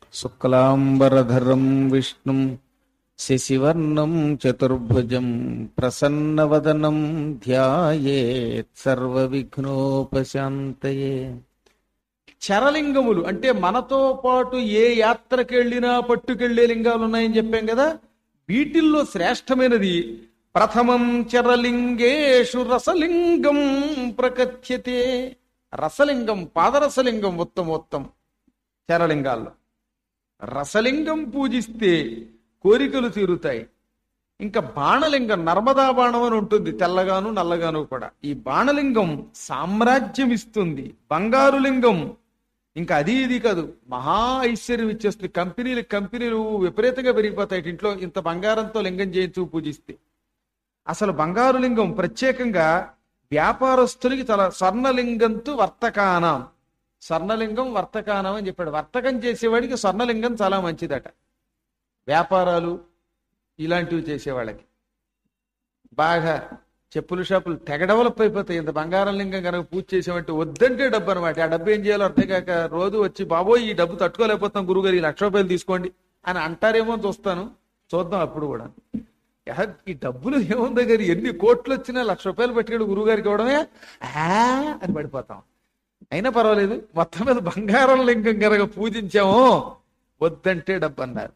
శుక్లాంబరధరం విష్ణుం శశివర్ణం చతుర్భుజం ప్రసన్నవదనం ధ్యాయేత్ సర్వవిఘ్నోపశాంతయే చరలింగములు అంటే మనతో పాటు ఏ యాత్రకు వెళ్ళినా పట్టుకెళ్లే లింగాలు ఉన్నాయని చెప్పాం కదా వీటిల్లో శ్రేష్టమైనది ప్రథమం చరలింగేషు రసలింగం ప్రకథ్యతే రసలింగం పాదరసలింగం ఉత్తమోత్తం చరలింగాల్లో రసలింగం పూజిస్తే కోరికలు తీరుతాయి ఇంకా బాణలింగం నర్మదా బాణం అని ఉంటుంది తెల్లగాను నల్లగాను కూడా ఈ బాణలింగం సామ్రాజ్యం ఇస్తుంది బంగారు లింగం ఇంకా అది ఇది కాదు మహా ఐశ్వర్యం ఇచ్చేస్తుంది కంపెనీలు కంపెనీలు విపరీతంగా పెరిగిపోతాయి ఇంట్లో ఇంత బంగారంతో లింగం చేయించు పూజిస్తే అసలు బంగారు లింగం ప్రత్యేకంగా వ్యాపారస్తులకి తల స్వర్ణలింగంతో వర్తకానం స్వర్ణలింగం వర్తకానం అని చెప్పాడు వర్తకం చేసేవాడికి స్వర్ణలింగం చాలా మంచిదట వ్యాపారాలు ఇలాంటివి చేసేవాళ్ళకి బాగా చెప్పుల షాపులు తెగ డెవలప్ అయిపోతాయి ఇంత బంగారం లింగం కనుక పూజ చేసామంటే వద్దంటే డబ్బు అనమాట ఆ డబ్బు ఏం చేయాలో అర్థం కాక రోజు వచ్చి బాబోయ్ ఈ డబ్బు తట్టుకోలేకపోతాం గురుగారు ఈ లక్ష రూపాయలు తీసుకోండి అని అంటారేమో అని చూస్తాను చూద్దాం అప్పుడు కూడా యహ, ఈ డబ్బులు ఏముంది గారి ఎన్ని కోట్లు వచ్చినా లక్ష రూపాయలు పట్టుకెళ్ళి గురువుగారికి ఇవ్వడమే ఆ అని పడిపోతాం అయినా పర్వాలేదు మొత్తం మీద బంగారం లింగం కనుక పూజించామో వద్దంటే డబ్బు అన్నారు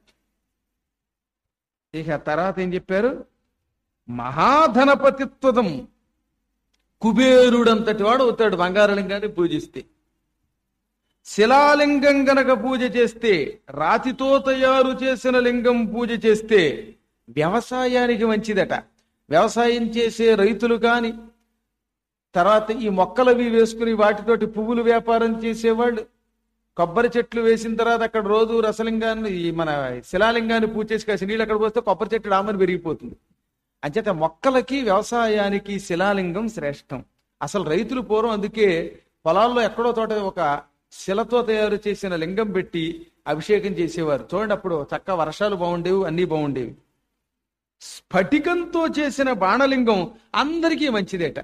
ఇక తర్వాత ఏం చెప్పారు మహాధనపతిత్వదం కుబేరుడంతటి వాడు అవుతాడు బంగారలింగాన్ని పూజిస్తే శిలాలింగం గనక పూజ చేస్తే రాతితో తయారు చేసిన లింగం పూజ చేస్తే వ్యవసాయానికి మంచిదట వ్యవసాయం చేసే రైతులు కాని తర్వాత ఈ మొక్కలవి వేసుకుని వాటితోటి పువ్వులు వ్యాపారం చేసేవాళ్ళు కొబ్బరి చెట్లు వేసిన తర్వాత అక్కడ రోజు రసలింగాన్ని ఈ మన శిలాలింగాన్ని పూజ చేసి కాసి నీళ్ళు అక్కడ పోస్తే కొబ్బరి చెట్టు రామని పెరిగిపోతుంది అంచేత మొక్కలకి వ్యవసాయానికి శిలాలింగం శ్రేష్టం అసలు రైతులు పూర్వం అందుకే పొలాల్లో ఎక్కడో తోట ఒక శిలతో తయారు చేసిన లింగం పెట్టి అభిషేకం చేసేవారు చూడండి అప్పుడు చక్క వర్షాలు బాగుండేవి అన్నీ బాగుండేవి స్ఫటికంతో చేసిన బాణలింగం అందరికీ మంచిదేట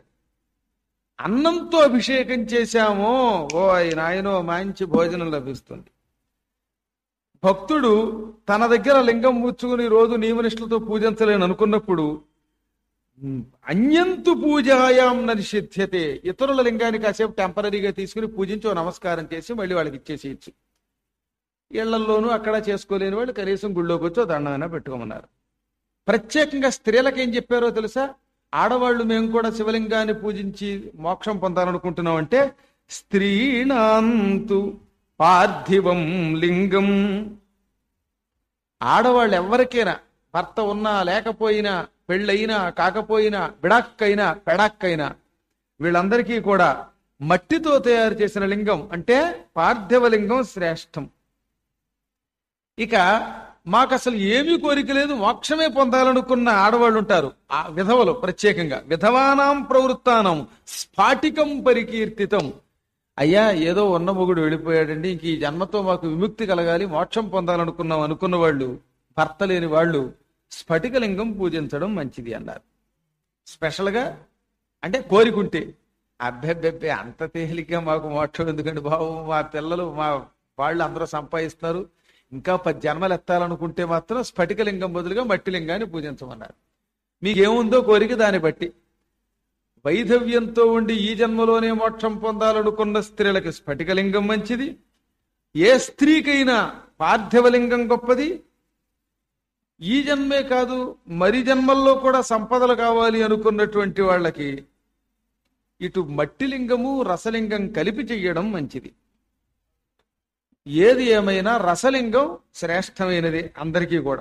అన్నంతో అభిషేకం చేశామో ఓ నాయనో మంచి భోజనం లభిస్తుంది భక్తుడు తన దగ్గర లింగం ముచ్చుకుని రోజు నియమనిష్టలతో పూజించలేని అనుకున్నప్పుడు ఉమ్, అన్యంతు పూజాయాం ననిషిధ్యతే ఇతరుల లింగాన్ని కాసేపు టెంపరీగా తీసుకుని పూజించి ఓ నమస్కారం చేసి మళ్ళీ వాళ్ళకి ఇచ్చేసేయచ్చు ఇళ్లల్లోనూ అక్కడ చేసుకోలేని వాళ్ళు కనీసం గుళ్ళోకి వచ్చి ఓ దండమైనా పెట్టుకోమన్నారు ప్రత్యేకంగా స్త్రీలకు ఏం చెప్పారో తెలుసా ఆడవాళ్ళు మేము కూడా శివలింగాన్ని పూజించి మోక్షం పొందాలనుకుంటున్నాం అంటే స్త్రీణాంతు పార్థివం లింగం ఆడవాళ్ళు ఎవరికైనా భర్త ఉన్నా లేకపోయినా పెళ్ళయినా కాకపోయినా బిడాక్కైనా పెడాక్కైనా వీళ్ళందరికీ కూడా మట్టితో తయారు చేసిన లింగం అంటే పార్థివ లింగం శ్రేష్టం ఇక మాకు అసలు ఏమీ కోరిక లేదు మోక్షమే పొందాలనుకున్న ఆడవాళ్ళు ఉంటారు ఆ విధవలు ప్రత్యేకంగా విధవానాం ప్రవృత్తానం స్ఫాటికం పరికీర్తితం అయ్యా ఏదో ఉన్న మొగుడు వెళ్ళిపోయాడండి ఇంక ఈ జన్మతో మాకు విముక్తి కలగాలి మోక్షం పొందాలనుకున్నాం అనుకున్న వాళ్ళు భర్త లేని వాళ్ళు స్ఫటికలింగం పూజించడం మంచిది అన్నారు స్పెషల్గా అంటే కోరికుంటే అబ్బెబ్బెబ్బే అంత తేలిక మాకు మోక్షం ఎందుకండి బాబు మా పిల్లలు మా వాళ్ళు అందరూ సంపాదిస్తున్నారు ఇంకా పది జన్మలు ఎత్తాలనుకుంటే మాత్రం స్ఫటికలింగం బదులుగా మట్టి లింగాన్ని పూజించమన్నారు మీకేముందో కోరిక దాన్ని బట్టి వైధవ్యంతో ఉండి ఈ జన్మలోనే మోక్షం పొందాలనుకున్న స్త్రీలకి స్ఫటికలింగం మంచిది ఏ స్త్రీకైనా పార్థివలింగం గొప్పది ఈ జన్మే కాదు మరి జన్మల్లో కూడా సంపదలు కావాలి అనుకున్నటువంటి వాళ్ళకి ఇటు మట్టి లింగము రసలింగం కలిపి చెయ్యడం మంచిది ఏది ఏమైనా రసలింగం శ్రేష్టమైనది అందరికీ కూడా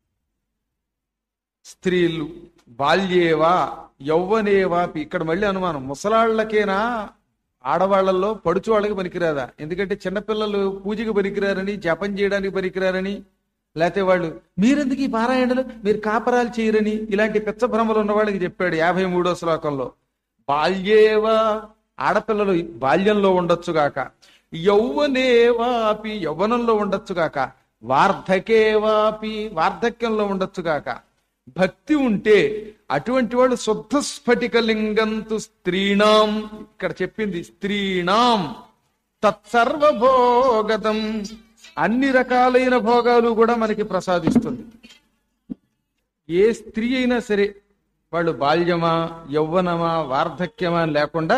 స్త్రీలు బాల్యేవా యౌవనేవా ఇక్కడ మళ్ళీ అనుమానం ముసలాళ్ళకేనా ఆడవాళ్లలో పడుచు వాళ్ళకి పనికిరాదా ఎందుకంటే చిన్నపిల్లలు పూజకి పనికిరారని జపం చేయడానికి పనికిరారని లేకపోతే వాళ్ళు మీరెందుకు ఈ పారాయణలు మీరు కాపరాలు చేయరని ఇలాంటి పిచ్చ భ్రమలు ఉన్న వాళ్ళకి చెప్పాడు యాభై మూడో శ్లోకంలో బాల్యేవా ఆడపిల్లలు బాల్యంలో ఉండొచ్చుగాక యౌవనేవాపి యౌవనంలో ఉండొచ్చుగాక వార్ధకేవాపి వార్ధక్యంలో ఉండొచ్చుగాక భక్తి ఉంటే అటువంటి వాళ్ళు శుద్ధ స్ఫటిక లింగంతు స్త్రీణాం ఇక్కడ చెప్పింది స్త్రీణాం తత్సర్వభోగతం అన్ని రకాలైన భోగాలు కూడా మనకి ప్రసాదిస్తుంది ఏ స్త్రీ అయినా సరే వాళ్ళు బాల్యమా యౌవనమా వార్ధక్యమా అని లేకుండా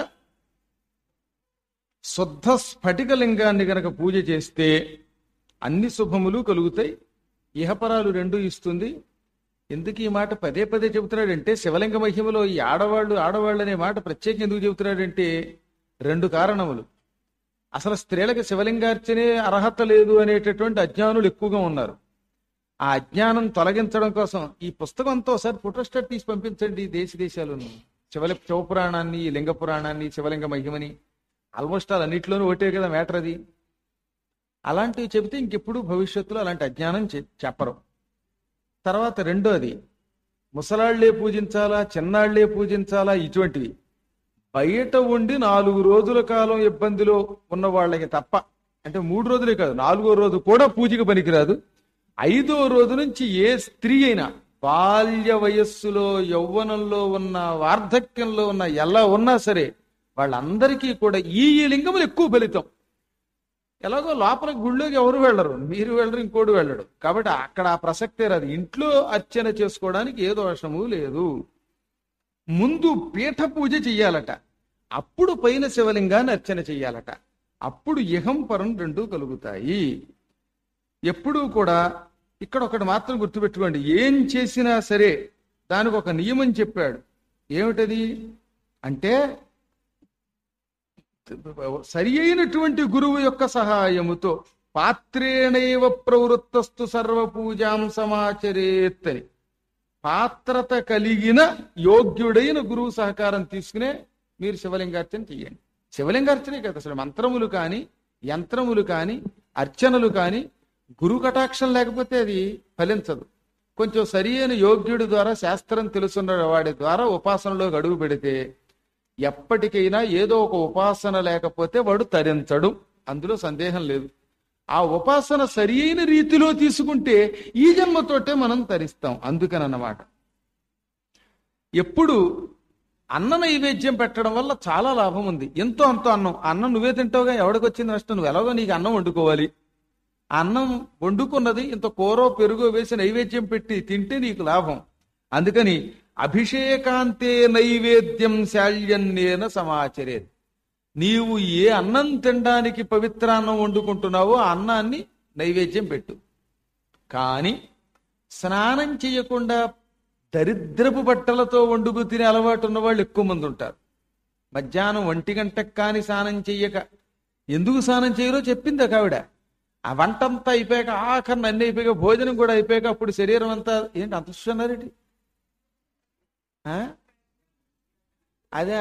శుద్ధ స్ఫటికలింగాన్ని గనక పూజ చేస్తే అన్ని శుభములు కలుగుతాయి ఇహపరాలు రెండు ఇస్తుంది ఎందుకు ఈ మాట పదే పదే చెబుతున్నాడంటే శివలింగ మహిమలో ఈ ఆడవాళ్ళు ఆడవాళ్ళు అనే మాట ప్రత్యేకంగా ఎందుకు చెబుతున్నాడంటే రెండు కారణములు అసలు స్త్రీలకు శివలింగార్చనే అర్హత లేదు అనేటటువంటి అజ్ఞానులు ఎక్కువగా ఉన్నారు ఆ అజ్ఞానం తొలగించడం కోసం ఈ పుస్తకం అంతా ఒకసారి ఫోటోస్టాట్ తీసి పంపించండి దేశ దేశాలను శివలి శివపురాణాన్ని ఈ లింగ పురాణాన్ని శివలింగ మహిమని ఆల్మోస్ట్ ఆల్ అన్నింటిలోనూ ఒకటే కదా మ్యాటర్ అది అలాంటివి చెబితే ఇంకెప్పుడు భవిష్యత్తులో అలాంటి అజ్ఞానం చె- చెప్పరు తర్వాత రెండోది ముసలాళ్లే పూజించాలా చిన్నాళ్లే పూజించాలా ఇటువంటివి బయట ఉండి నాలుగు రోజుల కాలం ఇబ్బందిలో ఉన్న వాళ్ళకి తప్ప అంటే మూడు రోజులే కాదు నాలుగో రోజు కూడా పూజకి పనికిరాదు ఐదో రోజు నుంచి ఏ స్త్రీ అయినా బాల్య వయస్సులో యౌవనంలో ఉన్న వార్ధక్యంలో ఉన్న ఎలా ఉన్నా సరే వాళ్ళందరికీ కూడా ఈ ఈ లింగములు ఎక్కువ ఫలితం ఎలాగో లోపల గుళ్ళోకి ఎవరు వెళ్ళరు మీరు వెళ్ళరు ఇంకోటి వెళ్ళడు కాబట్టి అక్కడ ఆ ప్రసక్తే రాదు ఇంట్లో అర్చన చేసుకోవడానికి ఏ దోషము లేదు ముందు పీఠ పూజ చెయ్యాలట అప్పుడు పైన శివలింగాన్ని అర్చన చెయ్యాలట అప్పుడు ఇహం పరం రెండు కలుగుతాయి ఎప్పుడూ కూడా ఇక్కడ ఒకటి మాత్రం గుర్తుపెట్టుకోండి ఏం చేసినా సరే దానికి ఒక నియమం చెప్పాడు ఏమిటది అంటే సరి అయినటువంటి గురువు యొక్క సహాయముతో పాత్రేణైవ ప్రవృత్తస్తు సర్వ పూజాం సమాచరేత్ అని పాత్రత కలిగిన యోగ్యుడైన గురువు సహకారం తీసుకునే మీరు శివలింగార్చన చెయ్యండి శివలింగార్చనే కదా అసలు మంత్రములు కానీ యంత్రములు కానీ అర్చనలు కానీ గురు కటాక్షం లేకపోతే అది ఫలించదు కొంచెం సరి అయిన యోగ్యుడి ద్వారా శాస్త్రం తెలుసున్న వాడి ద్వారా ఉపాసనలోకి అడుగు పెడితే ఎప్పటికైనా ఏదో ఒక ఉపాసన లేకపోతే వాడు తరించడు అందులో సందేహం లేదు ఆ ఉపాసన సరి అయిన రీతిలో తీసుకుంటే ఈ జన్మతోటే మనం తరిస్తాం అందుకనన్నమాట ఎప్పుడు అన్న నైవేద్యం పెట్టడం వల్ల చాలా లాభం ఉంది ఎంతో అంతో అన్నం అన్నం నువ్వే తింటావుగా ఎవడికి వచ్చింది నష్టం నువ్వు ఎలాగో నీకు అన్నం వండుకోవాలి ఆ అన్నం వండుకున్నది ఇంత కూర పెరుగు వేసి నైవేద్యం పెట్టి తింటే నీకు లాభం అందుకని అభిషేకాంతే నైవేద్యం శాల్యన్నేన సమాచరేది నీవు ఏ అన్నం తినడానికి పవిత్రాన్నం వండుకుంటున్నావో ఆ అన్నాన్ని నైవేద్యం పెట్టు కానీ స్నానం చేయకుండా దరిద్రపు బట్టలతో వండుకు తినే అలవాటు ఉన్న వాళ్ళు ఎక్కువ మంది ఉంటారు మధ్యాహ్నం ఒంటి గంటకు కాని స్నానం చెయ్యక ఎందుకు స్నానం చేయరో చెప్పింది ఒక ఆవిడ ఆ వంట అంతా అయిపోయాక ఆఖరిని అన్ని అయిపోయాక భోజనం కూడా అయిపోయాక అప్పుడు శరీరం అంతా ఏంటి అంత చూస్తున్నారేంటి ఆ? అదే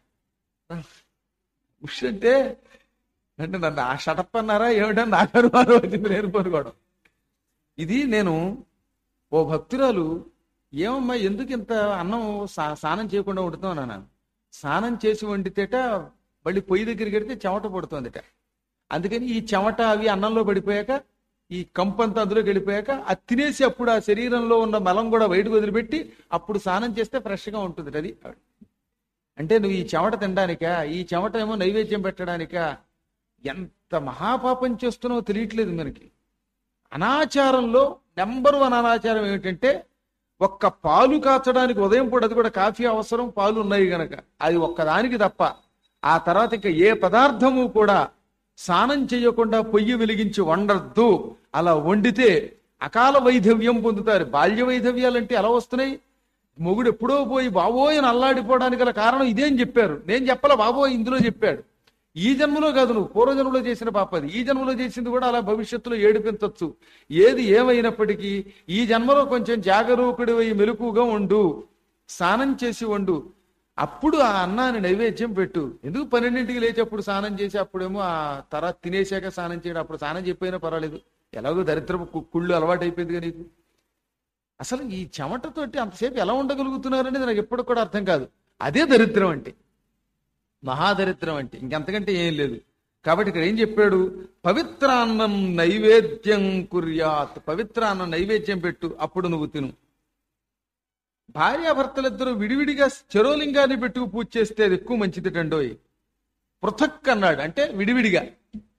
ఉష్ అంటే అంటే నన్ను ఆ షటప్ అన్నారా ఏమిటని నాకు అనుమానం వచ్చింది నేను పనుకోవడం ఇది నేను ఓ భక్తురాలు ఏమమ్మా ఎందుకు ఇంత అన్నం సా- స్నానం చేయకుండా వండుతావు అన్నాను స్నానం చేసి వండితేట మళ్ళీ పొయ్యి దగ్గరికి వెడితే చెమట పడుతుందిట అందుకని ఈ చెమట అవి అన్నంలో పడిపోయాక ఈ కంపు అంతా అందులోకి వెళ్ళిపోయాక అది తినేసి అప్పుడు ఆ శరీరంలో ఉన్న మలం కూడా బయటకు వదిలిపెట్టి అప్పుడు స్నానం చేస్తే ఫ్రెష్గా ఉంటుంది అది అంటే నువ్వు ఈ చెమట తినడానికా ఈ చెమట ఏమో నైవేద్యం పెట్టడానికా ఎంత మహాపాపం చేస్తున్నావో తెలియట్లేదు మనకి అనాచారంలో నెంబర్ వన్ అనాచారం ఏమిటంటే ఒక్క పాలు కాచడానికి ఉదయం పూట అది కూడా కాఫీ అవసరం పాలు ఉన్నాయి గనక అది ఒక్కదానికి తప్ప ఆ తర్వాత ఇంకా ఏ పదార్థము కూడా స్నానం చేయకుండా పొయ్యి వెలిగించి వండద్దు అలా వండితే అకాల వైధవ్యం పొందుతారు బాల్య వైధవ్యాలు అంటే ఎలా వస్తున్నాయి మొగుడు ఎప్పుడో పోయి బాబోయ్ అని అల్లాడిపోవడానికి గల కారణం ఇదే అని చెప్పారు నేను చెప్పలే బాబోయ్ ఇందులో చెప్పాడు ఈ జన్మలో కాదు నువ్వు పూర్వజన్మలో చేసిన పాపది ఈ జన్మలో చేసింది కూడా అలా భవిష్యత్తులో ఏడిపించవచ్చు ఏది ఏమైనప్పటికీ ఈ జన్మలో కొంచెం జాగరూకుడి అయి మెలకుగా ఉండు స్నానం చేసి వండు అప్పుడు ఆ అన్నాన్ని నైవేద్యం పెట్టు ఎందుకు పన్నెండింటికి లేచి అప్పుడు స్నానం చేసి అప్పుడేమో ఆ తర్వాత తినేసాక స్నానం చేయడం అప్పుడు స్నానం చెప్పైనా పర్వాలేదు ఎలాగో దరిద్రపు కు- కుళ్ళు అలవాటు అయిపోయిందిగా నీకు అసలు ఈ చెమటతోటి అంతసేపు ఎలా ఉండగలుగుతున్నారు అనేది నాకు ఎప్పుడు కూడా అర్థం కాదు అదే దరిద్రం అంటే మహాదరిద్రం అంటే ఇంకెంతకంటే ఏం లేదు కాబట్టి ఇక్కడ ఏం చెప్పాడు పవిత్రాన్నం నైవేద్యం కుర్యాత్ పవిత్రాన్నం నైవేద్యం పెట్టు అప్పుడు నువ్వు తిను భార్యాభర్తలిద్దరూ విడివిడిగా చెరోలింగాన్ని పెట్టుకు పూజ చేస్తే అది ఎక్కువ మంచిది టండోయ్ పృథక్ అన్నాడు అంటే విడివిడిగా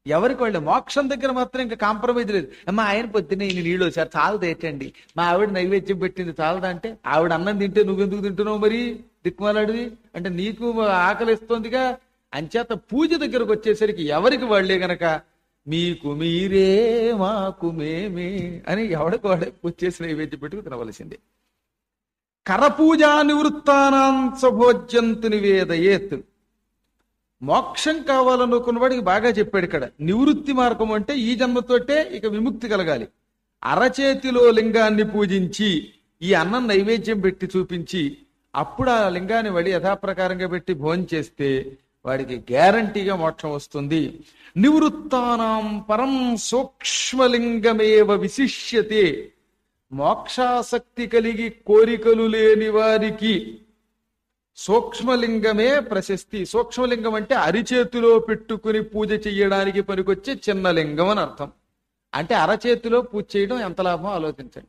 ఎవరికి వాళ్ళే మోక్షం దగ్గర మాత్రం ఇంకా కాంప్రమైజ్ లేదు అమ్మా ఆయన పొద్దున్నే ఇన్ని నీళ్ళు వచ్చారు చాలదు ఏంటండి మా ఆవిడ నైవేద్యం పెట్టింది చాలదా అంటే ఆవిడ అన్నం తింటే నువ్వెందుకు తింటున్నావు మరి దిక్కుమాలాడివి అంటే నీకు ఆకలిస్తోందిగా అంచేత పూజ దగ్గరకు వచ్చేసరికి ఎవరికి వాళ్ళే గనక మీకు మీరే మాకు మేమే అని ఎవడికి వాడే వచ్చేసి నైవేద్యం పెట్టుకు తినవలసిందే కరపూజా నివృత్తానాం సభోజ్యంతు నివేదయేత్ మోక్షం కావాలనుకున్న వాడికి బాగా చెప్పాడు ఇక్కడ నివృత్తి మార్గం అంటే ఈ జన్మతోటే ఇక విముక్తి కలగాలి అరచేతిలో లింగాన్ని పూజించి ఈ అన్నం నైవేద్యం పెట్టి చూపించి అప్పుడు ఆ లింగాన్ని వడి యథాప్రకారంగా పెట్టి భోజనం చేస్తే వాడికి గ్యారంటీగా మోక్షం వస్తుంది నివృత్తానాం పరం సూక్ష్మలింగమేవ విశిష్యతే మోక్షాసక్తి కలిగి కోరికలు లేని వారికి సూక్ష్మలింగమే ప్రశస్తి సూక్ష్మలింగం అంటే అరిచేతిలో పెట్టుకుని పూజ చెయ్యడానికి పనికొచ్చే చిన్న లింగం అని అర్థం అంటే అరచేతిలో పూజ చేయడం ఎంత లాభం ఆలోచించండి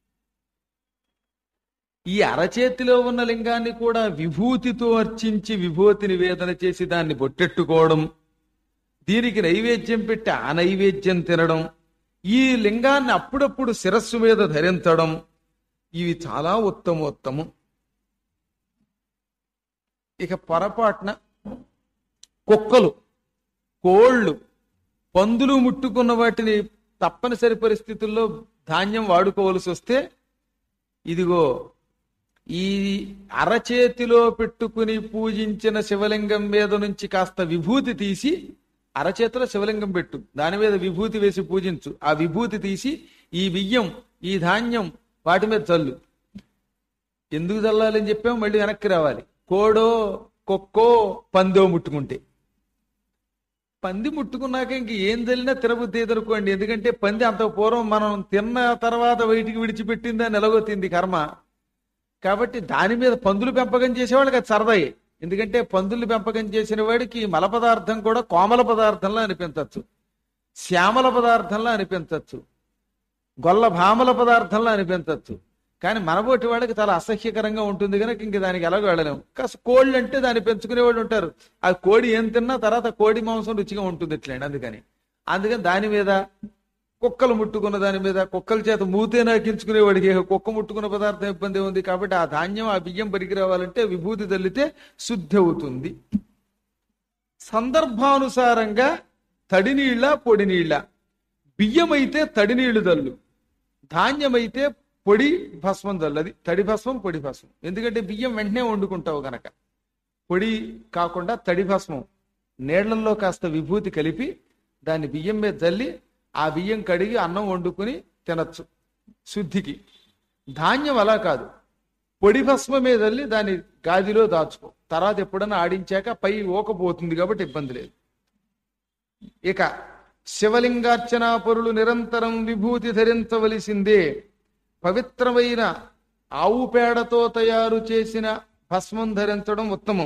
ఈ అరచేతిలో ఉన్న లింగాన్ని కూడా విభూతితో అర్చించి విభూతి నివేదన చేసి దాన్ని బొట్టెట్టుకోవడం దీనికి నైవేద్యం పెట్టి ఆ నైవేద్యం తినడం ఈ లింగాన్ని అప్పుడప్పుడు శిరస్సు మీద ధరించడం ఇవి చాలా ఉత్తమోత్తమం ఇక పొరపాటున కుక్కలు కోళ్ళు పందులు ముట్టుకున్న వాటిని తప్పనిసరి పరిస్థితుల్లో ధాన్యం వాడుకోవలసి వస్తే ఇదిగో ఈ అరచేతిలో పెట్టుకుని పూజించిన శివలింగం మీద నుంచి కాస్త విభూతి తీసి అరచేతిలో శివలింగం పెట్టు దాని మీద విభూతి వేసి పూజించు ఆ విభూతి తీసి ఈ బియ్యం ఈ ధాన్యం వాటి మీద చల్లు ఎందుకు చల్లాలని చెప్పాం మళ్ళీ వెనక్కి రావాలి కోడో కుక్కో పందో ముట్టుకుంటే పంది ముట్టుకున్నాక ఇంక ఏం తెలినా తిరబుద్ధి ఎదుర్కోండి ఎందుకంటే పంది అంత పూర్వం మనం తిన్న తర్వాత బయటికి విడిచిపెట్టిందా నిలగొత్తింది కర్మ కాబట్టి దాని మీద పందులు పెంపకం చేసేవాళ్ళకి అది సరదాయే ఎందుకంటే పందులు పెంపకం చేసిన వాడికి మల పదార్థం కూడా కోమల పదార్థంలా అనిపించవచ్చు శ్యామల పదార్థంలా అనిపించవచ్చు గొల్ల భామల పదార్థంలా అనిపించవచ్చు కానీ మనబోటి వాడికి చాలా అసహ్యకరంగా ఉంటుంది కనుక ఇంక దానికి ఎలాగో వెళ్ళలేము కాస్త కోళ్ళు అంటే దాన్ని పెంచుకునే వాళ్ళు ఉంటారు ఆ కోడి ఏం తిన్నా తర్వాత కోడి మాంసం రుచిగా ఉంటుంది ఇట్లండి అందుకని అందుకని దాని మీద కుక్కలు ముట్టుకున్న దాని మీద కుక్కల చేత మూతే నాకించుకునే వాడికి కుక్క ముట్టుకున్న పదార్థం ఇబ్బంది ఉంది కాబట్టి ఆ ధాన్యం ఆ బియ్యం పరికి రావాలంటే విభూతి తల్లితే శుద్ధి అవుతుంది సందర్భానుసారంగా తడి నీళ్ళ పొడి నీళ్ళ బియ్యం అయితే తడి నీళ్లు దల్లు ధాన్యమైతే పొడి భస్మం దల్లు అది తడి భస్మం పొడి భస్మం ఎందుకంటే బియ్యం వెంటనే వండుకుంటావు గనక పొడి కాకుండా తడి భస్మం నీళ్లలో కాస్త విభూతి కలిపి దాన్ని బియ్యం మీద జల్లి ఆ బియ్యం కడిగి అన్నం వండుకుని తినచ్చు శుద్ధికి ధాన్యం అలా కాదు పొడి భస్మ మీద వెళ్ళి దాన్ని గాదిలో దాచుకో తర్వాత ఎప్పుడన్నా ఆడించాక పై ఊకపోతుంది కాబట్టి ఇబ్బంది లేదు ఇక శివలింగార్చనా పరులు నిరంతరం విభూతి ధరించవలసిందే పవిత్రమైన ఆవు పేడతో తయారు చేసిన భస్మం ధరించడం ఉత్తమం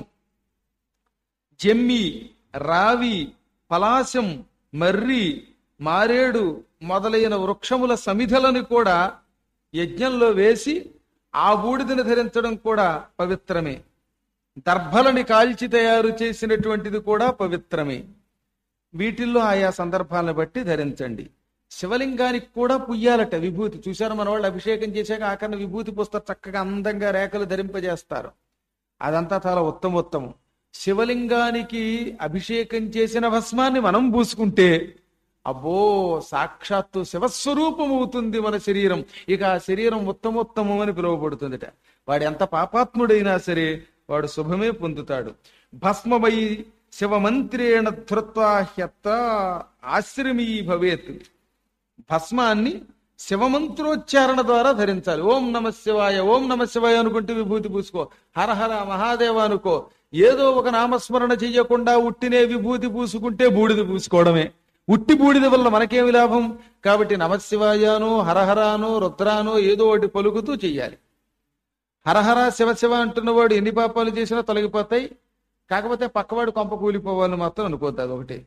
జమ్మి రావి పలాశం మర్రి మారేడు మొదలైన వృక్షముల సమిధలను కూడా యజ్ఞంలో వేసి ఆ బూడిదని ధరించడం కూడా పవిత్రమే దర్భలని కాల్చి తయారు చేసినటువంటిది కూడా పవిత్రమే వీటిల్లో ఆయా సందర్భాలను బట్టి ధరించండి శివలింగానికి కూడా పుయ్యాలట విభూతి చూశారు మన వాళ్ళు అభిషేకం చేశాక ఆకరణ విభూతి పుస్తారు చక్కగా అందంగా రేఖలు ధరింపజేస్తారు అదంతా చాలా ఉత్తమోత్తమం శివలింగానికి అభిషేకం చేసిన భస్మాన్ని మనం పూసుకుంటే అబ్బో సాక్షాత్తు శివస్వరూపం అవుతుంది మన శరీరం ఇక ఆ శరీరం ఉత్తమోత్తమం అని పిలువబడుతుందిట వాడు ఎంత పాపాత్ముడైనా సరే వాడు శుభమే పొందుతాడు భస్మమై శివమంత్రేణ ధృత్వా హ్యత్ర ఆశ్రమీ భవేత్ భస్మాన్ని శివమంత్రోచ్చారణ ద్వారా ధరించాలి ఓం నమ శివాయ ఓం నమ శివాయ అనుకుంటూ విభూతి పూసుకో హర హర మహాదేవ అనుకో ఏదో ఒక నామస్మరణ చెయ్యకుండా ఉట్టినే విభూతి పూసుకుంటే బూడిద పూసుకోవడమే ఉట్టి బూడిద వల్ల మనకేమి లాభం కాబట్టి నమశివాయానో హరహరానో రుద్రానో ఏదో ఒకటి పలుకుతూ చెయ్యాలి హరహర శివ శివ అంటున్నవాడు ఎన్ని పాపాలు చేసినా తొలగిపోతాయి కాకపోతే పక్కవాడు కొంప కూలిపోవాలని మాత్రం అనుకోద్దు అదొకటి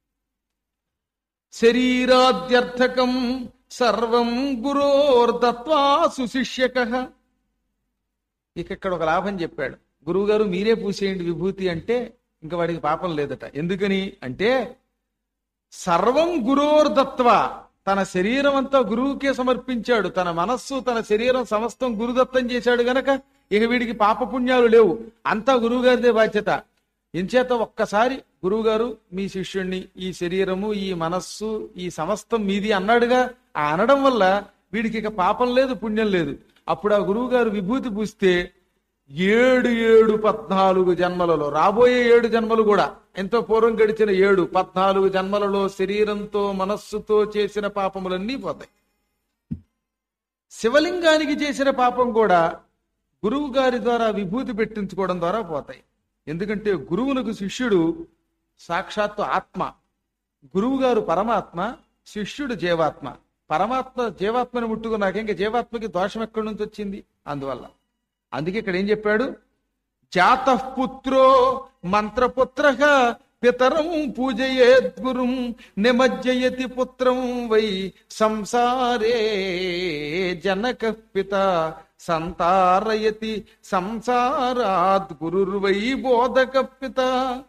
శరీరాద్యర్థకం సర్వం గురోర్దత్వా సుశిష్యక ఇక ఇక్కడ ఒక లాభం చెప్పాడు గురువు గారు మీరే పూసేయండి విభూతి అంటే ఇంకా వాడికి పాపం లేదట ఎందుకని అంటే సర్వం గురోర్దత్వ తన శరీరం అంతా గురువుకే సమర్పించాడు తన మనస్సు తన శరీరం సమస్తం గురుదత్తం చేశాడు గనక ఇక వీడికి పాపపుణ్యాలు లేవు అంతా గురువు గారిదే బాధ్యత ఇంచేత ఒక్కసారి గురువుగారు మీ శిష్యుణ్ణి ఈ శరీరము ఈ మనస్సు ఈ సమస్తం మీది అన్నాడుగా ఆ అనడం వల్ల వీడికి ఇక పాపం లేదు పుణ్యం లేదు అప్పుడు ఆ గురువు గారు విభూతి పూస్తే ఏడు ఏడు పద్నాలుగు జన్మలలో రాబోయే ఏడు జన్మలు కూడా ఎంతో పూర్వం గడిచిన ఏడు పద్నాలుగు జన్మలలో శరీరంతో మనస్సుతో చేసిన పాపములన్నీ పోతాయి శివలింగానికి చేసిన పాపం కూడా గురువు గారి ద్వారా విభూతి పెట్టించుకోవడం ద్వారా పోతాయి ఎందుకంటే గురువులకు శిష్యుడు సాక్షాత్తు ఆత్మ గురువు గారు పరమాత్మ శిష్యుడు జీవాత్మ పరమాత్మ జీవాత్మని ముట్టుకున్నాక ఇంకా జీవాత్మకి దోషం ఎక్కడి నుంచి వచ్చింది అందువల్ల అందుకే ఇక్కడ ఏం చెప్పాడు జాతఃపుత్రో మంత్రపుత్ర పితరం పూజయేద్గురుం నిమజ్జయతి పుత్రం వై సంసారే జనక పిత సంతారయతి సంసారాత్ గురుర్వై బోధక పిత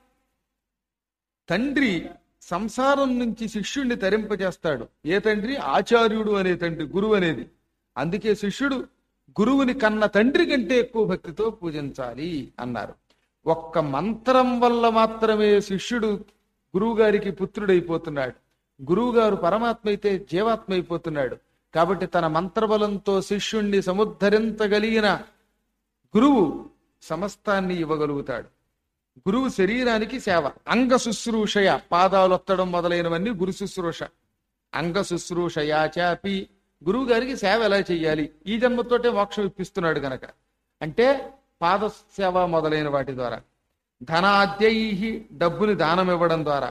తండ్రి సంసారం నుంచి శిష్యుణ్ణి తరింపజేస్తాడు ఏ తండ్రి ఆచార్యుడు అనే తండ్రి గురువు అనేది అందుకే శిష్యుడు గురువుని కన్న తండ్రి కంటే ఎక్కువ భక్తితో పూజించాలి అన్నారు ఒక్క మంత్రం వల్ల మాత్రమే శిష్యుడు గురువు గారికి పుత్రుడైపోతున్నాడు గురువు గారు పరమాత్మ అయితే జీవాత్మ అయిపోతున్నాడు కాబట్టి తన మంత్రబలంతో శిష్యుణ్ణి సముద్ధరించగలిగిన గురువు సమస్తాన్ని ఇవ్వగలుగుతాడు గురువు శరీరానికి సేవ అంగ శుశ్రూషయ పాదాలు ఒత్తడం మొదలైనవన్నీ గురు శుశ్రూష అంగ శుశ్రూషయా చాపి గురువు గారికి సేవ ఎలా చెయ్యాలి ఈ జన్మతోటే మోక్షం ఇప్పిస్తున్నాడు గనక అంటే పాద సేవ మొదలైన వాటి ద్వారా ధనాద్యై డబ్బుని దానం ఇవ్వడం ద్వారా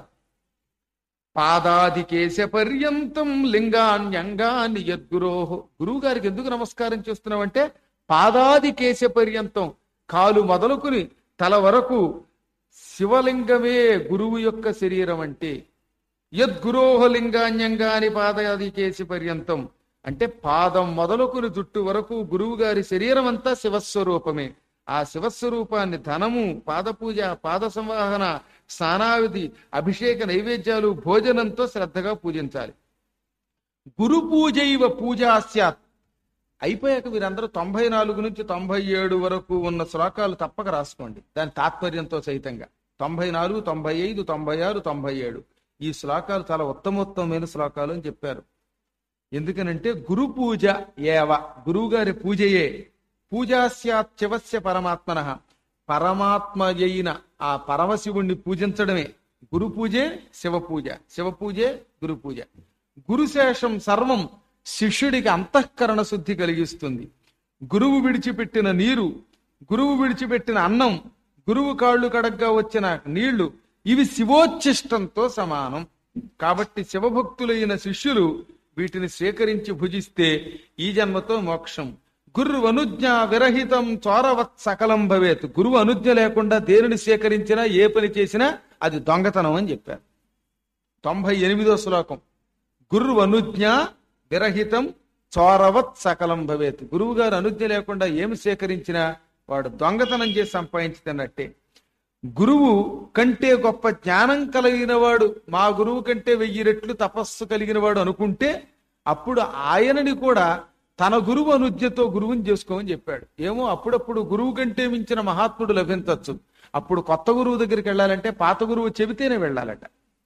పాదాదికేశ పర్యంతం లింగాన్యంగాన్ని యద్గురోహో గురువు గారికి ఎందుకు నమస్కారం చేస్తున్నామంటే పాదాదికేశ పర్యంతం కాలు మొదలుకుని తల వరకు శివలింగమే గురువు యొక్క శరీరం అంటే యద్గురోహ లింగాన్యంగాని పాదాదికేశ పర్యంతం అంటే పాదం మొదలుకుని జుట్టు వరకు గురువు గారి శరీరం అంతా శివస్వరూపమే ఆ శివస్వరూపాన్ని ధనము పాదపూజ పాద సంవాహన స్నానావిధి అభిషేక నైవేద్యాలు భోజనంతో శ్రద్ధగా పూజించాలి గురు పూజైవ పూజా స్యాత్ అయిపోయాక వీరందరూ తొంభై నాలుగు నుంచి తొంభై ఏడు వరకు ఉన్న శ్లోకాలు తప్పక రాసుకోండి దాని తాత్పర్యంతో సహితంగా తొంభై నాలుగు తొంభై ఐదు తొంభై ఆరు తొంభై ఏడు ఈ శ్లోకాలు చాలా ఉత్తమోత్తమైన శ్లోకాలు అని చెప్పారు ఎందుకనంటే గురు పూజ ఏవ గురువు గారి పూజయే పూజాస్యాత్ శివస్య పరమాత్మన పరమాత్మ అయిన ఆ పరమశివుణ్ణి పూజించడమే గురు పూజే శివ పూజ శివ పూజే గురు పూజ గురుశేషం సర్వం శిష్యుడికి అంతఃకరణ శుద్ధి కలిగిస్తుంది గురువు విడిచిపెట్టిన నీరు గురువు విడిచిపెట్టిన అన్నం గురువు కాళ్ళు కడగ్గా వచ్చిన నీళ్లు ఇవి శివోచ్ఛిష్టంతో సమానం కాబట్టి శివభక్తులైన శిష్యులు వీటిని స్వీకరించి భుజిస్తే ఈ జన్మతో మోక్షం గురు అనుజ్ఞ విరహితం చోరవత్ సకలం భవేత్ గురువు అనుజ్ఞ లేకుండా దేనిని స్వీకరించినా ఏ పని చేసినా అది దొంగతనం అని చెప్పారు తొంభై ఎనిమిదో శ్లోకం గురు అనుజ్ఞ విరహితం చోరవత్ సకలం భవేత్ గురువు గారు అనుజ్ఞ లేకుండా ఏమి స్వీకరించినా వాడు దొంగతనం చేసి సంపాదించుతున్నట్టే గురువు కంటే గొప్ప జ్ఞానం కలిగిన వాడు మా గురువు కంటే వెయ్యి రెట్లు తపస్సు కలిగిన వాడు అనుకుంటే అప్పుడు ఆయనని కూడా తన గురువు అనుజ్ఞతో గురువుని చేసుకోమని చెప్పాడు ఏమో అప్పుడప్పుడు గురువు కంటే మించిన మహాత్ముడు లభించవచ్చు అప్పుడు కొత్త గురువు దగ్గరికి వెళ్ళాలంటే పాత గురువు చెబితేనే వెళ్ళాలట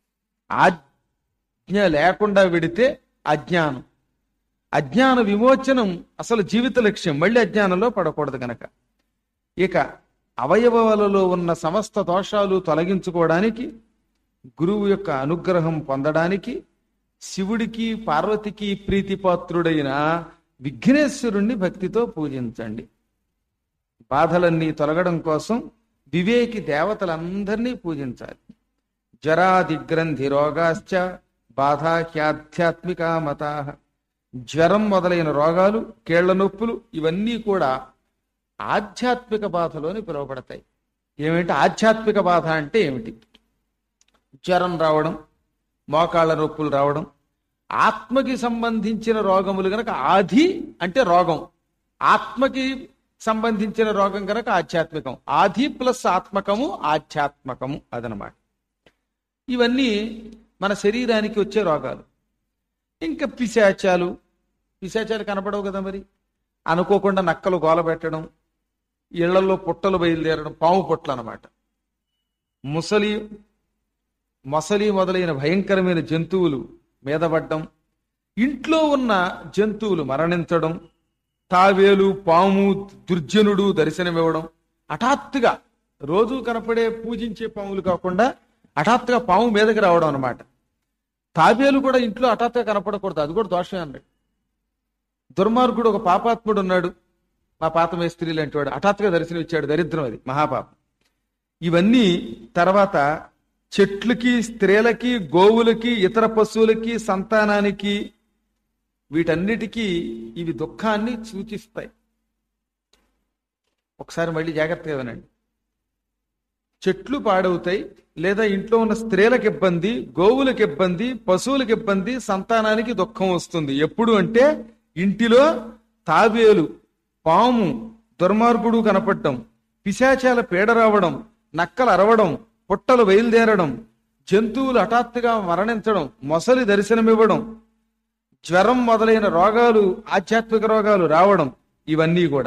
ఆజ్ఞ లేకుండా వెడితే అజ్ఞానం అజ్ఞాన విమోచనం అసలు జీవిత లక్ష్యం మళ్ళీ అజ్ఞానంలో పడకూడదు గనక ఇక అవయవాలలో ఉన్న సమస్త దోషాలు తొలగించుకోవడానికి గురువు యొక్క అనుగ్రహం పొందడానికి శివుడికి పార్వతికి ప్రీతిపాత్రుడైన విఘ్నేశ్వరుణ్ణి భక్తితో పూజించండి బాధలన్నీ తొలగడం కోసం వివేకి దేవతలందరినీ పూజించాలి జ్వరాదిగ్రంథి రోగాశ్చ బాధాఖ్యాధ్యాత్మిక మతా జ్వరం మొదలైన రోగాలు కేళ్ల నొప్పులు ఇవన్నీ కూడా ఆధ్యాత్మిక బాధలోని పిలువబడతాయి ఏమిటి ఆధ్యాత్మిక బాధ అంటే ఏమిటి జ్వరం రావడం మోకాళ్ళ నొప్పులు రావడం ఆత్మకి సంబంధించిన రోగములు గనక ఆధి అంటే రోగం ఆత్మకి సంబంధించిన రోగం గనక ఆధ్యాత్మికం ఆధి ప్లస్ ఆత్మకము ఆధ్యాత్మకము అదనమాట ఇవన్నీ మన శరీరానికి వచ్చే రోగాలు ఇంకా పిశాచాలు పిశాచాలు కనపడవు కదా మరి అనుకోకుండా నక్కలు గోల పెట్టడం ఇళ్లలో పుట్టలు బయలుదేరడం పాము పుట్టలు అన్నమాట ముసలి మొసలి మొదలైన భయంకరమైన జంతువులు మీద పడ్డం ఇంట్లో ఉన్న జంతువులు మరణించడం తావేలు పాము దుర్జనుడు దర్శనమివ్వడం హఠాత్తుగా రోజు కనపడే పూజించే పాములు కాకుండా హఠాత్తుగా పాము మీదకి రావడం అన్నమాట తాబేలు కూడా ఇంట్లో హఠాత్తుగా కనపడకూడదు అది కూడా దోషమే అన్నాడు దుర్మార్గుడు ఒక పాపాత్ముడు ఉన్నాడు మా పాత మేస్త్రి లాంటి వాడు హఠాత్తుగా దర్శనం ఇచ్చాడు దరిద్రం అది మహాపాపం ఇవన్నీ తర్వాత చెట్లకి స్త్రీలకి గోవులకి ఇతర పశువులకి సంతానానికి వీటన్నిటికీ ఇవి దుఃఖాన్ని సూచిస్తాయి ఒకసారి మళ్ళీ జాగ్రత్తగా వినండి చెట్లు పాడవుతాయి లేదా ఇంట్లో ఉన్న స్త్రీలకు ఇబ్బంది గోవులకు ఇబ్బంది పశువులకు ఇబ్బంది సంతానానికి దుఃఖం వస్తుంది ఎప్పుడు అంటే ఇంటిలో తాబేలు పాము దుర్మార్గుడు కనపడటం పిశాచాల పీడ రావడం నక్కలు అరవడం పుట్టలు బయలుదేరడం జంతువులు హఠాత్తుగా మరణించడం మొసలి దర్శనమివ్వడం జ్వరం మొదలైన రోగాలు ఆధ్యాత్మిక రోగాలు రావడం ఇవన్నీ కూడా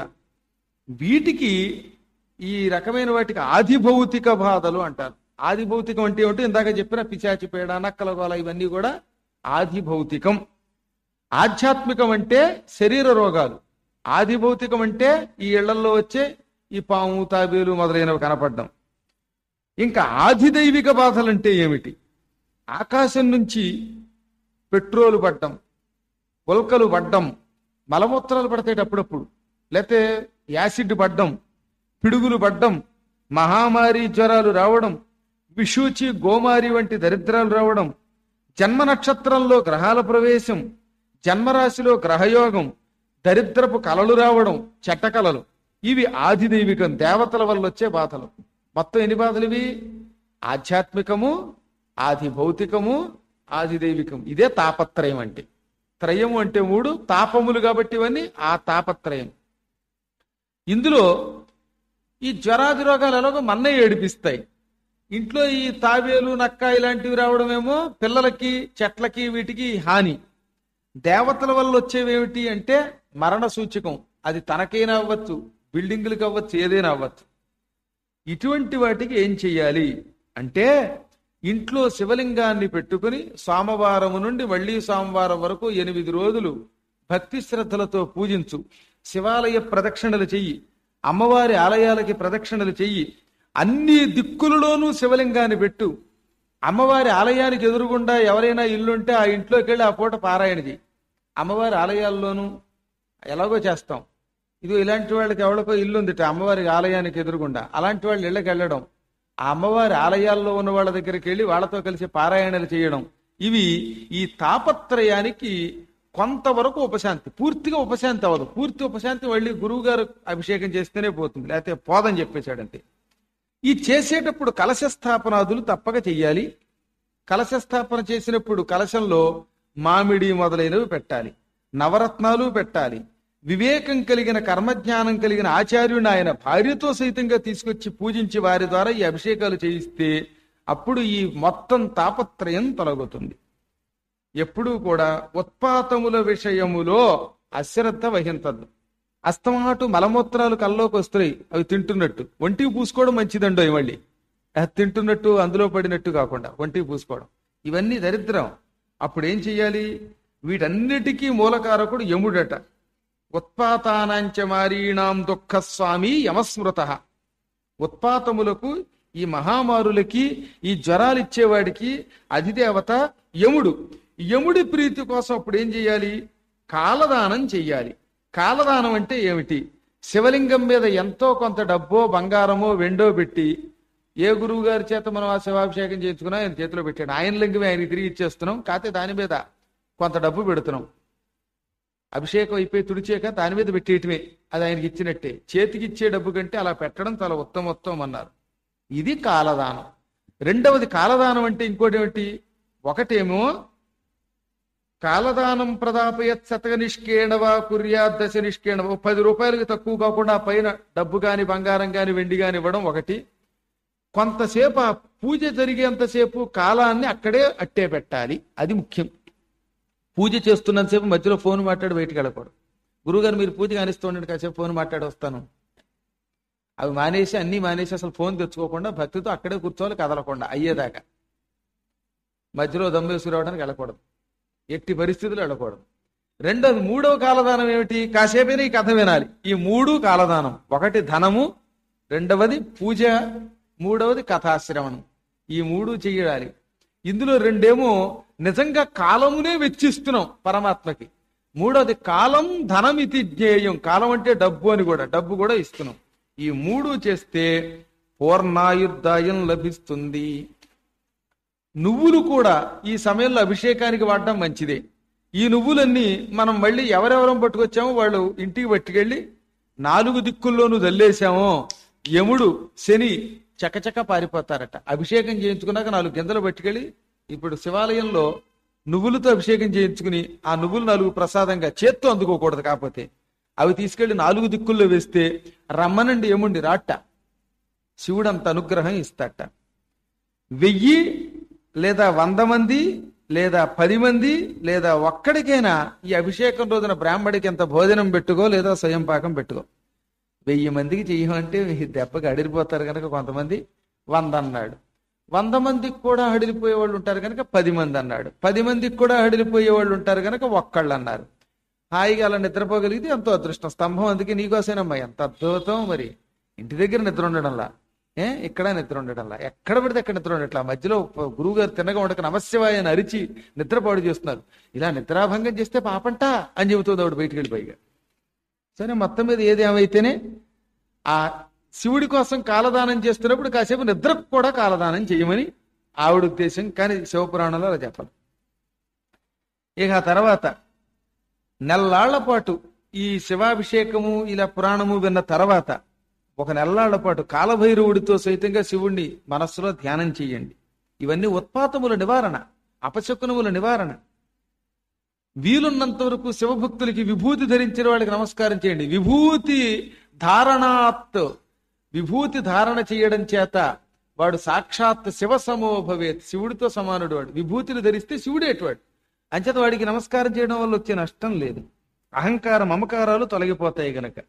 వీటికి ఈ రకమైన వాటికి ఆదిభౌతిక బాధలు అంటారు ఆదిభౌతికం అంటే ఏమిటో ఇందాక చెప్పిన పిశాచి పేడ నక్కల గోల ఇవన్నీ కూడా ఆదిభౌతికం ఆధ్యాత్మికం అంటే శరీర రోగాలు ఆదిభౌతికం అంటే ఈ ఇళ్లలో వచ్చే ఈ పాము తాబేలు మొదలైనవి కనపడడం ఇంకా ఆదిదైవిక బాధలంటే ఏమిటి ఆకాశం నుంచి పెట్రోలు పడ్డం ఉల్కలు పడ్డం మలమూత్రాలు పడతాయి అప్పుడప్పుడు లేకపోతే యాసిడ్ పడ్డం పిడుగులు పడ్డం మహామారి జ్వరాలు రావడం విషూచి గోమారి వంటి దరిద్రాలు రావడం జన్మ నక్షత్రంలో గ్రహాల ప్రవేశం జన్మరాశిలో గ్రహయోగం దరిద్రపు కలలు రావడం చెట్ట కలలు ఇవి ఆదిదైవికం దేవతల వల్ల వచ్చే బాధలు మొత్తం ఎన్ని బాధలు ఇవి ఆధ్యాత్మికము ఆది భౌతికము ఆది దైవికం ఇదే తాపత్రయం అంటే త్రయము అంటే మూడు తాపములు కాబట్టి ఇవన్నీ ఆ తాపత్రయం ఇందులో ఈ జ్వరాది రోగాలు ఎలాగో మన్నే ఏడిపిస్తాయి ఇంట్లో ఈ తాబేలు నక్క ఇలాంటివి రావడమేమో పిల్లలకి చెట్లకి వీటికి హాని దేవతల వల్ల వచ్చేవేమిటి అంటే మరణ సూచకం అది తనకైనా అవ్వచ్చు బిల్డింగులకు అవ్వచ్చు ఏదైనా అవ్వచ్చు ఇటువంటి వాటికి ఏం చెయ్యాలి అంటే ఇంట్లో శివలింగాన్ని పెట్టుకుని సోమవారము నుండి మళ్ళీ సోమవారం వరకు ఎనిమిది రోజులు భక్తి శ్రద్ధలతో పూజించు శివాలయ ప్రదక్షిణలు చెయ్యి అమ్మవారి ఆలయాలకి ప్రదక్షిణలు చెయ్యి అన్ని దిక్కులలోనూ శివలింగాన్ని పెట్టు అమ్మవారి ఆలయానికి ఎదురుగుండా ఎవరైనా ఇల్లుంటే ఆ ఇంట్లోకి వెళ్ళి ఆ పూట పారాయణ చెయ్యి అమ్మవారి ఆలయాల్లోనూ ఎలాగో చేస్తాం ఇది ఇలాంటి వాళ్ళకి ఎవరికో ఇల్లు ఉంది అమ్మవారి ఆలయానికి ఎదురుగుండా అలాంటి వాళ్ళు ఇళ్ళకి వెళ్ళడం ఆ అమ్మవారి ఆలయాల్లో ఉన్న వాళ్ళ దగ్గరికి వెళ్ళి వాళ్ళతో కలిసి పారాయణలు చేయడం ఇవి ఈ తాపత్రయానికి కొంతవరకు ఉపశాంతి పూర్తిగా ఉపశాంతి అవ్వదు పూర్తి ఉపశాంతి మళ్ళీ గురువు గారు అభిషేకం చేస్తేనే పోతుంది లేకపోతే పోదని చెప్పేశాడంతే ఈ చేసేటప్పుడు కలశ స్థాపనాదులు తప్పక చెయ్యాలి కలశ స్థాపన చేసినప్పుడు కలశంలో మామిడి మొదలైనవి పెట్టాలి నవరత్నాలు పెట్టాలి వివేకం కలిగిన కర్మజ్ఞానం కలిగిన ఆచార్యుని ఆయన భార్యతో సైతంగా తీసుకొచ్చి పూజించి వారి ద్వారా ఈ అభిషేకాలు చేయిస్తే అప్పుడు ఈ మొత్తం తాపత్రయం తొలగుతుంది ఎప్పుడూ కూడా ఉత్పాతముల విషయములో అశ్రద్ధ వహించద్దు అస్తమాటు మలమూత్రాలు కల్లోకి వస్తున్నాయి అవి తింటున్నట్టు ఒంటికి పూసుకోవడం మంచిదండో మళ్ళీ అది తింటున్నట్టు అందులో పడినట్టు కాకుండా ఒంటికి పూసుకోవడం ఇవన్నీ దరిద్రం అప్పుడు ఏం చెయ్యాలి వీటన్నిటికీ మూలకారకుడు యముడట ఉత్పాతానాంచ మారీణాం దుఃఖస్వామి యమస్మృత ఉత్పాతములకు ఈ మహామారులకి ఈ జ్వరాలు ఇచ్చేవాడికి అధిదేవత యముడు యముడి ప్రీతి కోసం అప్పుడు ఏం చెయ్యాలి కాలదానం చెయ్యాలి కాలదానం అంటే ఏమిటి శివలింగం మీద ఎంతో కొంత డబ్బో బంగారమో వెండో పెట్టి ఏ గురువు గారి చేత మనం ఆ శివాభిషేకం చేయించుకున్నా ఆయన చేతిలో పెట్టాడు ఆయన లింగమే ఆయనకి తిరిగి ఇచ్చేస్తున్నాం కాకపోతే దాని మీద కొంత డబ్బు పెడుతున్నాం అభిషేకం అయిపోయి తుడిచాక దాని మీద పెట్టేయటమే అది ఆయనకి ఇచ్చినట్టే చేతికి ఇచ్చే డబ్బు కంటే అలా పెట్టడం చాలా ఉత్తమోత్తం అన్నారు ఇది కాలదానం రెండవది కాలదానం అంటే ఇంకోటి ఏమిటి ఒకటేమో కాలదానం ప్రదాపయత్ శతక నిష్కేణవా కుర్యా దశ నిష్కేణవ పది రూపాయలకి తక్కువ కాకుండా ఆ పైన డబ్బు గాని బంగారం గాని వెండి గాని ఇవ్వడం ఒకటి కొంతసేపు ఆ పూజ జరిగేంతసేపు కాలాన్ని అక్కడే అట్టే పెట్టాలి అది ముఖ్యం పూజ చేస్తున్నంతసేపు మధ్యలో ఫోన్ మాట్లాడి బయటికి వెళ్ళకూడదు గురువుగారు మీరు పూజ కానిస్తూ ఉండండి కాసేపు ఫోన్ మాట్లాడి వస్తాను అవి మానేసి అన్నీ మానేసి అసలు ఫోన్ తెచ్చుకోకుండా భక్తితో అక్కడే కూర్చోవాలి కదలకుండా అయ్యేదాకా మధ్యలో దమ్మేసి రావడానికి వెళ్ళకూడదు ఎట్టి పరిస్థితులు వెళ్ళకూడదు రెండోది మూడవ కాలదానం ఏమిటి కాసేపైనా ఈ కథ వినాలి ఈ మూడు కాలదానం ఒకటి ధనము రెండవది పూజ మూడవది కథాశ్రవణం ఈ మూడు చెయ్యాలి ఇందులో రెండేమో నిజంగా కాలమునే వెచ్చిస్తున్నాం పరమాత్మకి మూడవది కాలం ధనమితి జ్ఞేయం కాలం అంటే డబ్బు అని కూడా డబ్బు కూడా ఇస్తున్నాం ఈ మూడు చేస్తే పూర్ణాయుర్దాయం లభిస్తుంది నువ్వులు కూడా ఈ సమయంలో అభిషేకానికి వాడడం మంచిదే ఈ నువ్వులన్నీ మనం మళ్ళీ ఎవరెవరం పట్టుకొచ్చామో వాళ్ళు ఇంటికి పట్టుకెళ్ళి నాలుగు దిక్కుల్లోనూ జల్లేసామో యముడు శని చకచక పారిపోతారట అభిషేకం చేయించుకున్నాక నాలుగు గింజలు పట్టుకెళ్ళి ఇప్పుడు శివాలయంలో నువ్వులతో అభిషేకం చేయించుకుని ఆ నువ్వులు నాలుగు ప్రసాదంగా చేత్తో అందుకోకూడదు కాకపోతే అవి తీసుకెళ్లి నాలుగు దిక్కుల్లో వేస్తే రమ్మనండి ఏముండి రాట్ట శివుడు అంత అనుగ్రహం ఇస్తాట వెయ్యి లేదా వంద మంది లేదా పది మంది లేదా ఒక్కడికైనా ఈ అభిషేకం రోజున బ్రాహ్మడికి ఎంత భోజనం పెట్టుకో లేదా స్వయం పాకం పెట్టుకో వెయ్యి మందికి చెయ్యమంటే ఈ దెబ్బకి అడిరిపోతారు కనుక కొంతమంది వంద అన్నాడు వంద మందికి కూడా హడిలిపోయే వాళ్ళు ఉంటారు కనుక పది మంది అన్నాడు పది మందికి కూడా హడిలిపోయే వాళ్ళు ఉంటారు కనుక ఒక్కళ్ళు అన్నారు హాయిగా అలా నిద్రపోగలిగితే ఎంతో అదృష్టం స్తంభం అందుకే నీకోసేనమ్మా ఎంత అద్భుతం మరి ఇంటి దగ్గర నిద్ర ఉండడంలా ఏ ఇక్కడ నిద్ర ఉండడంలా ఎక్కడ పడితే అక్కడ నిద్ర ఉండట్లా మధ్యలో గురువు గారు తినగా ఉండక నమస్యవాయ అని అరిచి నిద్రపాడు చేస్తున్నారు ఇలా నిద్రాభంగం చేస్తే పాపంట అని చెబుతుంది ఆవిడ బయటికి వెళ్ళిపోయిగా సరే మొత్తం మీద ఏది ఏమైతేనే ఆ శివుడి కోసం కాలదానం చేస్తున్నప్పుడు కాసేపు నిద్రకు కూడా కాలదానం చేయమని ఆవిడ ఉద్దేశం కానీ శివపురాణంలో అలా చెప్పాలి ఇక ఆ తర్వాత నెల్లాళ్ల పాటు ఈ శివాభిషేకము ఇలా పురాణము విన్న తర్వాత ఒక నెల్లాళ్ల పాటు కాలభైరవుడితో సైతంగా శివుణ్ణి మనస్సులో ధ్యానం చేయండి ఇవన్నీ ఉత్పాతముల నివారణ అపశకునముల నివారణ వీలున్నంత వరకు శివభక్తులకి విభూతి ధరించిన వాళ్ళకి నమస్కారం చేయండి విభూతి ధారణాత్ విభూతి ధారణ చేయడం చేత వాడు సాక్షాత్ శివ సమో భవేత్ శివుడితో సమానుడు వాడు విభూతిని ధరిస్తే శివుడేటవాడు అంచేత వాడికి నమస్కారం చేయడం వల్ల వచ్చే నష్టం లేదు అహంకార మమకారాలు తొలగిపోతాయి గనక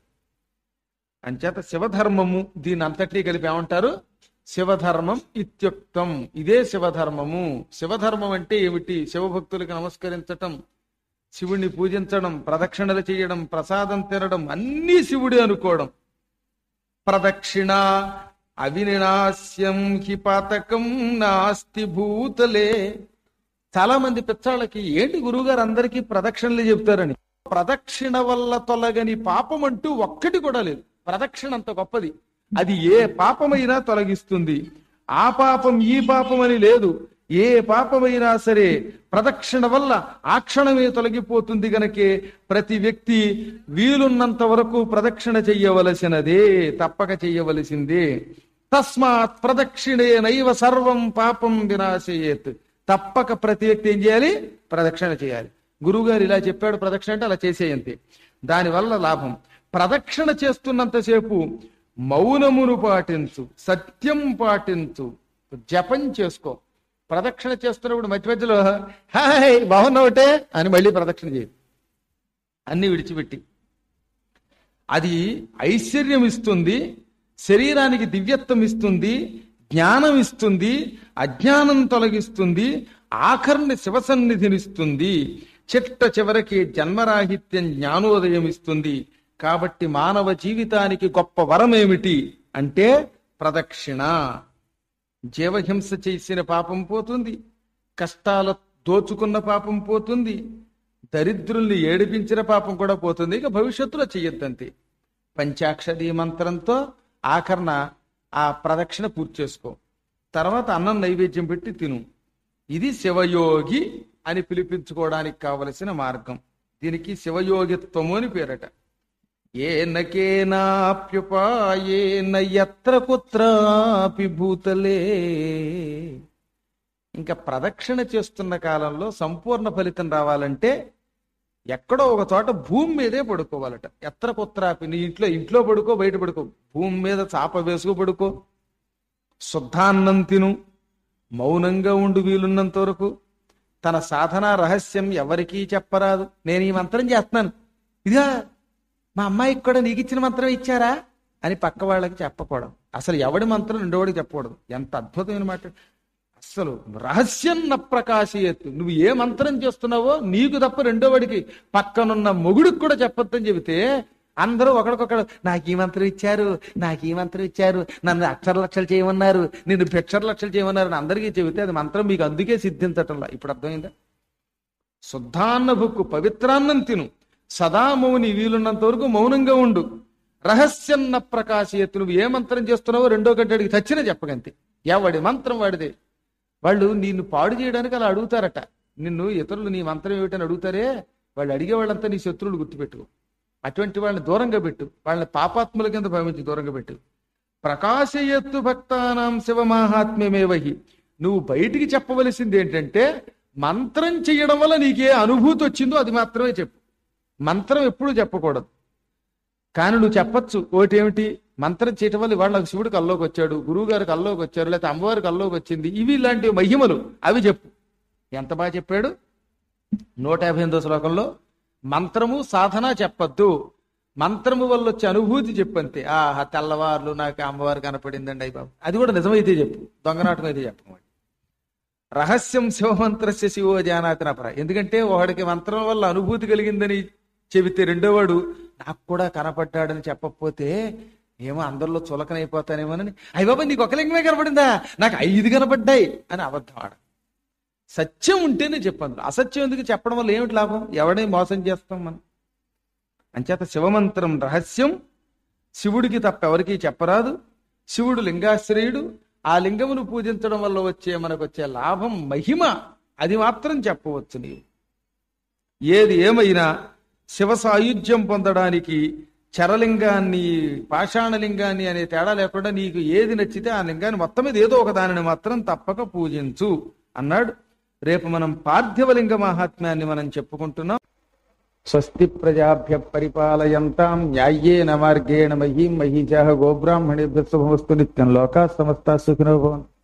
అంచేత శివధర్మము దీని అంతటి కలిపి ఏమంటారు శివధర్మం ఇత్యుక్తం ఇదే శివధర్మము శివధర్మం అంటే ఏమిటి శివభక్తులకు నమస్కరించటం శివుణ్ణి పూజించడం ప్రదక్షిణలు చేయడం ప్రసాదం తినడం అన్నీ శివుడి అనుకోవడం ప్రదక్షిణ అవినాశ్యం హి పాతకం నాస్తి భూతలే చాలా మంది పిచ్చాళ్ళకి ఏంటి గురువుగారు అందరికీ ప్రదక్షిణలు చెప్తారని ప్రదక్షిణ వల్ల తొలగని పాపం అంటూ ఒక్కటి కూడా లేదు ప్రదక్షిణ అంత గొప్పది అది ఏ పాపమైనా తొలగిస్తుంది ఆ పాపం ఈ పాపం అని లేదు ఏ పాపమైనా సరే ప్రదక్షిణ వల్ల ఆ క్షణమే తొలగిపోతుంది గనకే ప్రతి వ్యక్తి వీలున్నంత వరకు ప్రదక్షిణ చెయ్యవలసినదే తప్పక చెయ్యవలసిందే తస్మాత్ ప్రదక్షిణే నైవ సర్వం పాపం వినాశయేత్ తప్పక ప్రతి వ్యక్తి ఏం చేయాలి ప్రదక్షిణ చేయాలి గురువుగారు ఇలా చెప్పాడు ప్రదక్షిణ అంటే అలా చేసేయంతే దానివల్ల లాభం ప్రదక్షిణ చేస్తున్నంతసేపు మౌనమును పాటించు సత్యం పాటించు జపం చేసుకో ప్రదక్షిణ చేస్తున్నప్పుడు మధ్య మధ్యలో హాయ్ బాగున్నావుటే అని మళ్ళీ ప్రదక్షిణ చేయి అన్ని విడిచిపెట్టి అది ఐశ్వర్యం ఇస్తుంది శరీరానికి దివ్యత్వం ఇస్తుంది జ్ఞానం ఇస్తుంది అజ్ఞానం తొలగిస్తుంది ఆఖరిని శివసన్నిధినిస్తుంది చిట్ట చివరికి జన్మరాహిత్యం జ్ఞానోదయం ఇస్తుంది కాబట్టి మానవ జీవితానికి గొప్ప వరం ఏమిటి అంటే ప్రదక్షిణ జీవహింస చేసిన పాపం పోతుంది కష్టాల దోచుకున్న పాపం పోతుంది దరిద్రుల్ని ఏడిపించిన పాపం కూడా పోతుంది ఇక భవిష్యత్తులో చెయ్యొద్దంతే పంచాక్షరి మంత్రంతో ఆఖరణ ఆ ప్రదక్షిణ పూర్తి చేసుకో తర్వాత అన్నం నైవేద్యం పెట్టి తిను ఇది శివయోగి అని పిలిపించుకోవడానికి కావలసిన మార్గం దీనికి శివయోగిత్వము అని పేరట ఏనకేనాప్యుపాయేన ఎత్ర కుత్రాపి భూతలే ఇంకా ప్రదక్షిణ చేస్తున్న కాలంలో సంపూర్ణ ఫలితం రావాలంటే ఎక్కడో ఒక చోట భూమి మీదే పడుకోవాలట ఎత్ర కుత్రాపి నీ ఇంట్లో ఇంట్లో పడుకో బయట పడుకో భూమి మీద చాప వేసుకో పడుకో శుద్ధాన్నం తిను మౌనంగా ఉండు వీలున్నంత వరకు తన సాధన రహస్యం ఎవరికీ చెప్పరాదు నేను ఈ మంత్రం చేస్తున్నాను ఇదిగా మా అమ్మాయికి కూడా నీకు ఇచ్చిన మంత్రం ఇచ్చారా అని పక్క వాళ్ళకి చెప్పకూడదు అసలు ఎవడి మంత్రం రెండోడికి చెప్పకూడదు ఎంత అద్భుతమైన మాట అసలు రహస్యం న ప్రకాశయత్తు నువ్వు ఏ మంత్రం చేస్తున్నావో నీకు తప్ప రెండో వాడికి పక్కనున్న మొగుడికి కూడా చెప్పొద్దని చెబితే అందరూ ఒకడికొకడు నాకు ఈ మంత్రం ఇచ్చారు నాకు ఈ మంత్రం ఇచ్చారు నన్ను అక్షర లక్షలు చేయమన్నారు నిన్ను భిక్షర లక్షలు చేయమన్నారు అని అందరికీ చెబితే అది మంత్రం మీకు అందుకే సిద్ధించటంలా ఇప్పుడు అర్థమైందా శుద్ధాన్న భుక్కు పవిత్రాన్నం తిను సదా మౌని వీలున్నంత వరకు మౌనంగా ఉండు రహస్యన్న ప్రకాశయత్తు నువ్వు ఏ మంత్రం చేస్తున్నావో రెండో గంటడికి చచ్చిన చెప్పగంతే ఎవడి మంత్రం వాడిదే వాళ్ళు నిన్ను పాడు చేయడానికి అలా అడుగుతారట నిన్ను ఇతరులు నీ మంత్రం ఏమిటని అడుగుతారే వాళ్ళు అడిగే వాళ్ళంతా నీ శత్రువులు గుర్తుపెట్టుకో అటువంటి వాళ్ళని దూరంగా పెట్టు వాళ్ళని పాపాత్ముల కింద భావించి దూరంగా పెట్టు ప్రకాశయత్తు భక్తానాం శివమాహాత్మ్యమేవహి నువ్వు బయటికి చెప్పవలసింది ఏంటంటే మంత్రం చేయడం వల్ల నీకే అనుభూతి వచ్చిందో అది మాత్రమే చెప్పు మంత్రం ఎప్పుడు చెప్పకూడదు కానీ నువ్వు చెప్పచ్చు ఒకటేమిటి మంత్రం చేయటం వల్ల ఇవాళ నాకు శివుడు కల్లోకి వచ్చాడు గురువు గారు కల్లోకి వచ్చారు లేకపోతే అమ్మవారి కల్లోకి వచ్చింది ఇవి ఇలాంటి మహిమలు అవి చెప్పు ఎంత బాగా చెప్పాడు నూట యాభై ఎనిమిదో శ్లోకంలో మంత్రము సాధన చెప్పద్దు మంత్రము వల్ల వచ్చే అనుభూతి చెప్పంతే ఆహా తెల్లవార్లు నాకు అమ్మవారు కనపడిందండి అయ్యి బాబు అది కూడా నిజమైతే చెప్పు దొంగనాటకం అయితే చెప్పమండి రహస్యం శివమంత్రస్య శివో జానాతి పర ఎందుకంటే ఒకడికి మంత్రం వల్ల అనుభూతి కలిగిందని చెబితే రెండోవాడు నాకు కూడా కనపడ్డాడని చెప్పకపోతే ఏమో అందరిలో చులకనైపోతానేమోనని అయ్య బాబా నీకు ఒక లింగమే కనపడిందా నాకు ఐదు కనపడ్డాయి అని అబద్ధం ఆడ సత్యం ఉంటేనే చెప్పండి అసత్యం ఎందుకు చెప్పడం వల్ల ఏమిటి లాభం ఎవడే మోసం చేస్తాం మనం అంచేత శివమంత్రం రహస్యం శివుడికి తప్ప ఎవరికీ చెప్పరాదు శివుడు లింగాశ్రయుడు ఆ లింగమును పూజించడం వల్ల వచ్చే మనకు వచ్చే లాభం మహిమ అది మాత్రం చెప్పవచ్చు నీవు ఏది ఏమైనా శివ సాయుధ్యం పొందడానికి చరలింగాన్ని పాషాణలింగాన్ని అనే తేడా లేకుండా నీకు ఏది నచ్చితే ఆ లింగాన్ని మొత్తం మీద ఏదో ఒక దానిని మాత్రం తప్పక పూజించు అన్నాడు రేపు మనం పార్థివలింగ మహాత్మ్యాన్ని మనం చెప్పుకుంటున్నాం స్వస్తి ప్రజాభ్య పరిపాలయంతాం న్యాయేన మార్గేణ మహీం మహీజా గోబ్రాహ్మణేభ్య శుభమస్తు నిత్యం లోకా సమస్త సుఖినో భవంతు